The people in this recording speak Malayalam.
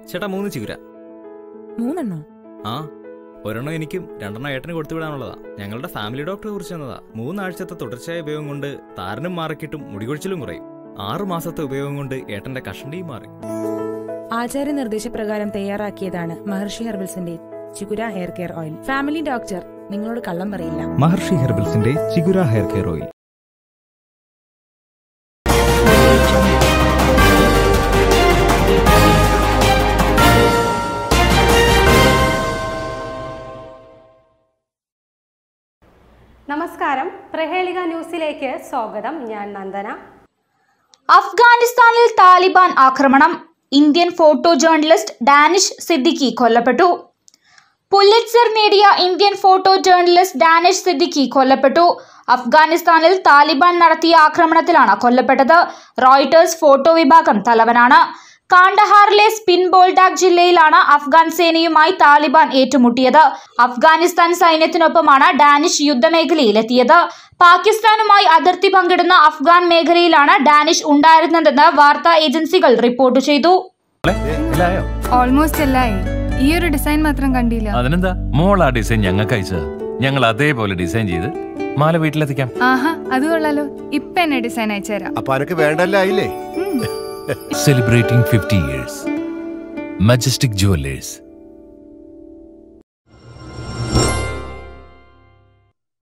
ചേട്ടാ മൂന്ന് ചിഗുര മൂന്നെണ്ണോ ആ ഒരെണ്ണം എനിക്കും രണ്ടെണ്ണം ഏട്ടന് കൊടുത്തു വിടാനുള്ളതാ ഞങ്ങളുടെ ഫാമിലി ഡോക്ടറെ കുറിച്ച് തന്നതാ മൂന്നാഴ്ചത്തെ തുടർച്ചയായ ഉപയോഗം കൊണ്ട് താരനും മാറിക്കിട്ടും മുടികൊഴിച്ചിലും കുറയും ആറു മാസത്തെ ഉപയോഗം കൊണ്ട് ഏട്ടന്റെ കഷണ്ടിയും മാറി ആചാര്യ നിർദ്ദേശപ്രകാരം തയ്യാറാക്കിയതാണ് മഹർഷി ഹെർബൽസിന്റെ Chigura hair care oil family doctor നിങ്ങളോട് കള്ളം പറയില്ല മഹർഷി ഹെർബൽസിന്റെ ചിഗുര ഹെയർ കെയർ ഓയിൽ നമസ്കാരം പ്രഹേളിക ന്യൂസിലേക്ക് സ്വാഗതം ഞാൻ നന്ദന അഫ്ഗാനിസ്ഥാനിൽ താലിബാൻ ആക്രമണം Indian photo journalist Danish Siddiqui കൊല്ലപ്പെട്ടു പുലിറ്റ്സർ നേടിയ Indian photo journalist Danish Siddiqui കൊല്ലപ്പെട്ടു അഫ്ഗാനിസ്ഥാനിൽ താലിബാൻ നടത്തിയ ആക്രമണത്തിലാണ് കൊല്ലപ്പെട്ടത് റോയിട്ടേഴ്സ് ഫോട്ടോ വിഭാഗം തലവനാണ് കാണ്ടഹാറിലെ സ്പിൻ ബോൾഡാക് ജില്ലയിലാണ് അഫ്ഗാൻ സേനയുമായി താലിബാൻ ഏറ്റുമുട്ടിയത് അഫ്ഗാനിസ്ഥാൻ സൈന്യത്തിനൊപ്പമാണ് ഡാനിഷ് യുദ്ധമേഖലയിലെത്തിയത് പാകിസ്ഥാനുമായി അതിർത്തി പങ്കിടുന്ന അഫ്ഗാൻ മേഖലയിലാണ് ഡാനിഷ് ഉണ്ടായിരുന്നതെന്ന് വാർത്താ ഏജൻസികൾ റിപ്പോർട്ട് ചെയ്തു ഓൾമോസ്റ്റ് എല്ലായി ഈ ഒരു ഡിസൈൻ മാത്രം കണ്ടില്ല അതിനെന്താ മോൾ ആ ഡിസൈൻ ഞങ്ങൾക്ക് അയച്ചതാ ഞങ്ങൾ അതേപോലെ ഡിസൈൻ ചെയ്ത് മാല വീട്ടിലെത്തിക്കാം ആഹാ അത് കൊള്ളാലോ ഇപ്പൊ എന്നെ ഡിസൈൻ അയച്ചുതരാം അപ്പൊ അനക്ക് വേണ്ടല്ലായില്ലേ celebrating fifty years majestic jewellers